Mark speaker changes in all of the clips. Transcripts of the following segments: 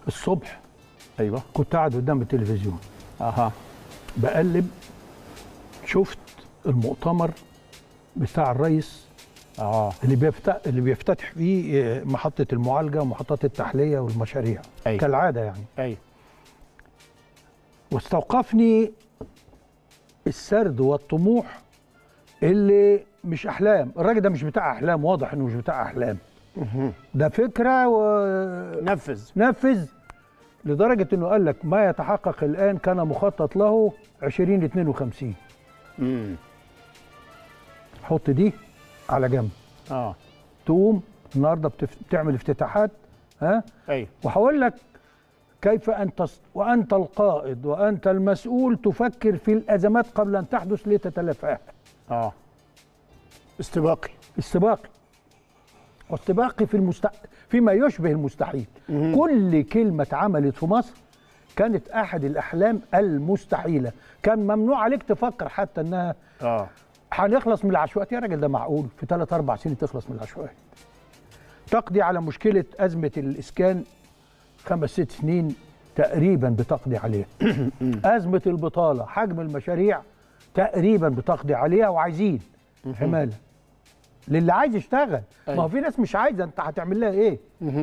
Speaker 1: الصبح
Speaker 2: ايوه
Speaker 1: كنت قاعد قدام التلفزيون
Speaker 2: اها
Speaker 1: بقلب شفت المؤتمر بتاع الرئيس
Speaker 2: اه
Speaker 1: اللي بيفتح اللي بيفتتح فيه آه، محطه المعالجه ومحطات التحليه والمشاريع
Speaker 2: أيوة.
Speaker 1: كالعاده يعني
Speaker 2: ايوه
Speaker 1: واستوقفني السرد والطموح اللي مش احلام الراجل ده مش بتاع احلام واضح انه مش بتاع احلام ده فكره
Speaker 2: نفذ
Speaker 1: ونفذ لدرجه انه قال لك ما يتحقق الان كان مخطط له 2052
Speaker 2: امم
Speaker 1: حط دي على جنب
Speaker 2: اه
Speaker 1: تقوم النهارده بتف... بتعمل افتتاحات ها
Speaker 2: ايوه
Speaker 1: وهقول لك كيف انت وانت القائد وانت المسؤول تفكر في الازمات قبل ان تحدث لتتلافاها
Speaker 2: اه استباقي
Speaker 1: استباقي واستباقي في المست... فيما يشبه المستحيل كل كلمه اتعملت في مصر كانت احد الاحلام المستحيله كان ممنوع عليك تفكر حتى انها
Speaker 2: اه
Speaker 1: هنخلص من العشوائيات يا راجل ده معقول في ثلاث اربع سنين تخلص من العشوائيات تقضي على مشكله ازمه الاسكان خمس ست سنين تقريبا بتقضي عليها ازمه البطاله حجم المشاريع تقريبا بتقضي عليها وعايزين حماله للي عايز يشتغل ما هو في ناس مش عايزه انت هتعمل لها ايه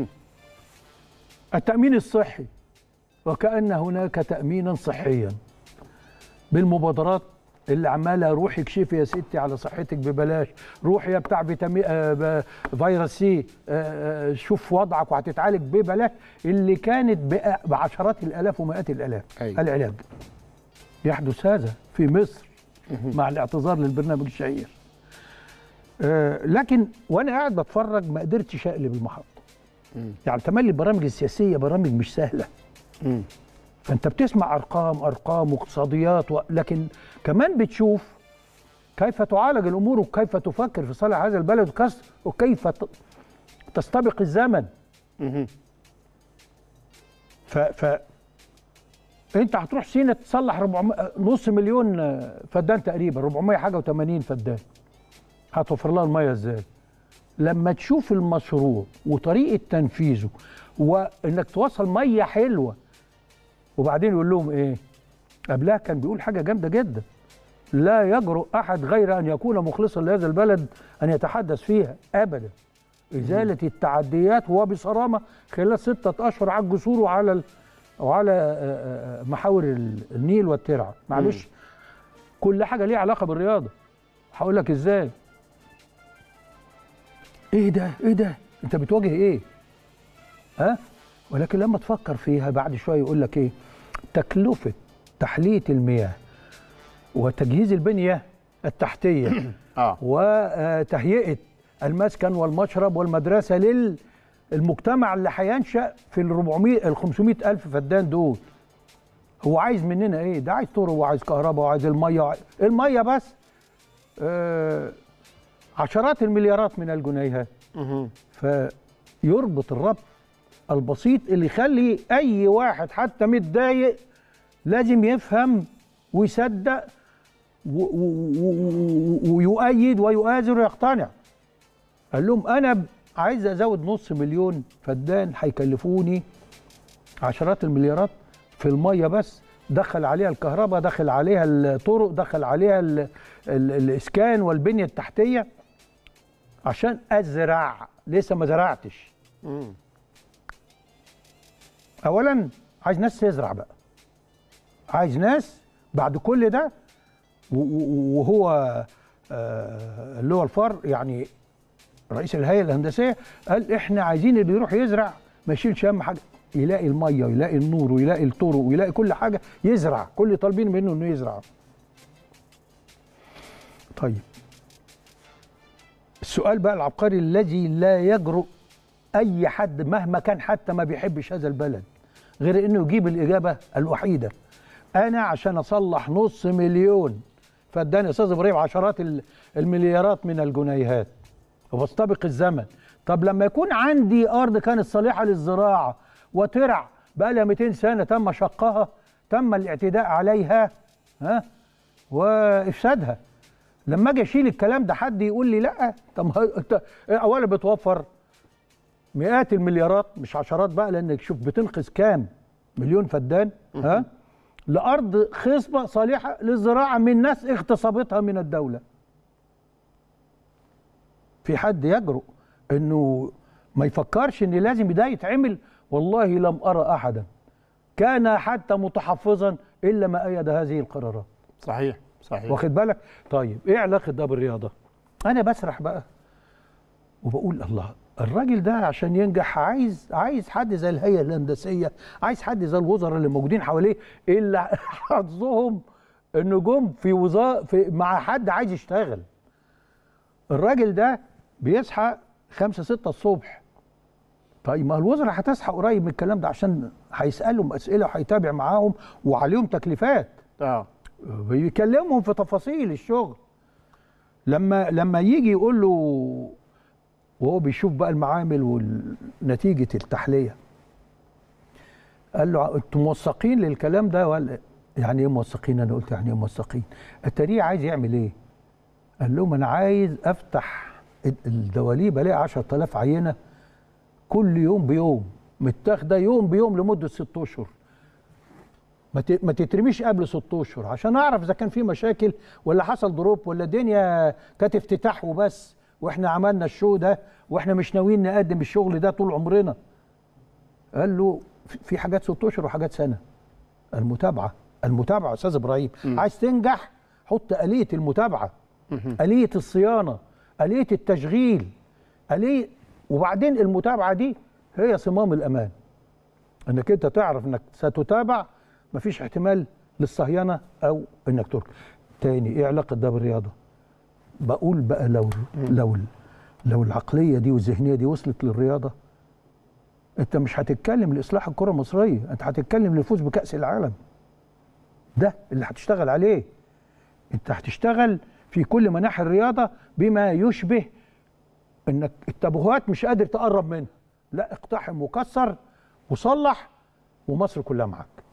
Speaker 1: التامين الصحي وكان هناك تامينا صحيا بالمبادرات اللي عماله روحي اكشفي يا ستي على صحتك ببلاش روح يا بتاع فيتامين آه ب- فيروس سي آه آه، شوف وضعك وهتتعالج ببلاش اللي كانت بأ- بعشرات الالاف ومئات الالاف
Speaker 2: أيوة.
Speaker 1: العلاج يحدث هذا في مصر مع الاعتذار للبرنامج الشهير آه لكن وانا قاعد بتفرج ما قدرتش اقلب المحطه يعني تملي البرامج السياسيه برامج مش سهله
Speaker 2: امم
Speaker 1: فانت بتسمع ارقام ارقام واقتصاديات و... لكن كمان بتشوف كيف تعالج الامور وكيف تفكر في صالح هذا البلد وكس- وكيف ت... تستبق الزمن ف... ف انت هتروح سينا تصلح 400 نص مليون آه، فدان تقريبا 400 حاجه و80 فدان هتوفر لها الميه ازاي لما تشوف المشروع وطريقه تنفيذه وانك توصل ميه حلوه وبعدين يقول لهم ايه قبلها كان بيقول حاجه جامده جدا لا يجرؤ احد غير ان يكون مخلصا لهذا البلد ان يتحدث فيها ابدا ازاله التعديات وبصرامه خلال سته اشهر على الجسور وعلى ال... وعلى آه، آه، محاور ال- النيل والترعه معلش كل حاجه ليها علاقه بالرياضه هقول لك ازاي ايه ده ايه ده انت بتواجه ايه ها ولكن لما تفكر فيها بعد شويه يقول لك ايه تكلفه تحليه المياه وتجهيز البنيه التحتيه
Speaker 2: اه
Speaker 1: وتهيئه المسكن والمشرب والمدرسه للمجتمع اللي هينشا في ال 400 ال 500 الف فدان دول هو عايز مننا ايه ده عايز طرق وعايز كهرباء وعايز الميه وعايز الميه بس آه عشرات المليارات من الجنيهات فيربط الربط البسيط اللي يخلي اي واحد حتى متضايق لازم يفهم ويصدق و- و- و- ويؤيد ويؤازر ويقتنع قال لهم انا ب- عايز ازود نص مليون فدان هيكلفوني عشرات المليارات في الميه بس دخل عليها الكهرباء دخل عليها الطرق دخل عليها ال ال الاسكان والبنيه التحتيه عشان ازرع لسه ما زرعتش اولا عايز ناس تزرع بقى عايز ناس بعد كل ده و- و- وهو آه، اللي هو الفار يعني رئيس الهيئه الهندسيه قال احنا عايزين اللي يروح يزرع ما يشيلش اهم حاجه يلاقي الميه ويلاقي النور ويلاقي الطرق ويلاقي كل حاجه يزرع كل اللي طالبين منه انه يزرع طيب السؤال بقى العبقري الذي لا يجرؤ اي حد مهما كان حتى ما بيحبش هذا البلد غير انه يجيب الاجابه الوحيده انا عشان اصلح نص مليون فاداني يا استاذ ابراهيم عشرات ال- المليارات من الجنيهات وبستبق الزمن طب لما يكون عندي ارض كانت صالحه للزراعه وترع بقى لها 200 سنه تم شقها تم الاعتداء عليها ها وافسادها لما اجي اشيل الكلام ده حد يقول لي لا طب ما هو- انت اولا بتوفر مئات المليارات مش عشرات بقى لانك شوف بتنقذ كام مليون فدان ها لارض خصبه صالحه للزراعه من ناس اغتصبتها من الدوله في حد يجرؤ انه ما يفكرش ان لازم ده يتعمل والله لم ارى احدا كان حتى متحفظا الا ما ايد هذه القرارات
Speaker 2: صحيح صحيح
Speaker 1: واخد بالك طيب ايه علاقه ده بالرياضه انا بسرح بقى وبقول الله الراجل ده عشان ينجح عايز عايز حد زي الهيئه الهندسيه عايز حد زي الوزراء اللي موجودين حواليه اللي حظهم انه جم في وزاره في مع حد عايز يشتغل الراجل ده بيصحى خمسة ستة الصبح طيب ما الوزراء هتصحى قريب من الكلام ده عشان هيسألهم أسئلة وهيتابع معاهم وعليهم تكليفات
Speaker 2: اه
Speaker 1: بيكلمهم في تفاصيل الشغل لما لما يجي يقول له وهو بيشوف بقى المعامل ونتيجة التحلية قال له انتوا موثقين للكلام ده ولا يعني ايه موثقين انا قلت يعني ايه موثقين التاريخ عايز يعمل ايه قال لهم انا عايز افتح الدواليب الاقي 10000 عينه كل يوم بيوم متاخده يوم بيوم لمده ست اشهر ما ت- ما تترميش قبل ست اشهر عشان اعرف اذا كان في مشاكل ولا حصل دروب ولا الدنيا كانت افتتاح وبس واحنا عملنا الشو ده واحنا مش ناويين نقدم الشغل ده طول عمرنا قال له في- في حاجات ست اشهر وحاجات سنه المتابعه المتابعه يا استاذ ابراهيم عايز تنجح حط اليه المتابعه اليه الصيانه اليه التشغيل اليه وبعدين المتابعه دي هي صمام الامان انك انت تعرف انك ستتابع مفيش احتمال للصهينه او انك ترك تاني ايه علاقه ده بالرياضه بقول بقى لو لو لو العقليه دي والذهنيه دي وصلت للرياضه انت مش هتتكلم لاصلاح الكره المصريه انت هتتكلم للفوز بكاس العالم ده اللي هتشتغل عليه انت هتشتغل في كل مناحي الرياضه بما يشبه انك التابوهات مش قادر تقرب منها لا اقتحم وكسر وصلح ومصر كلها معاك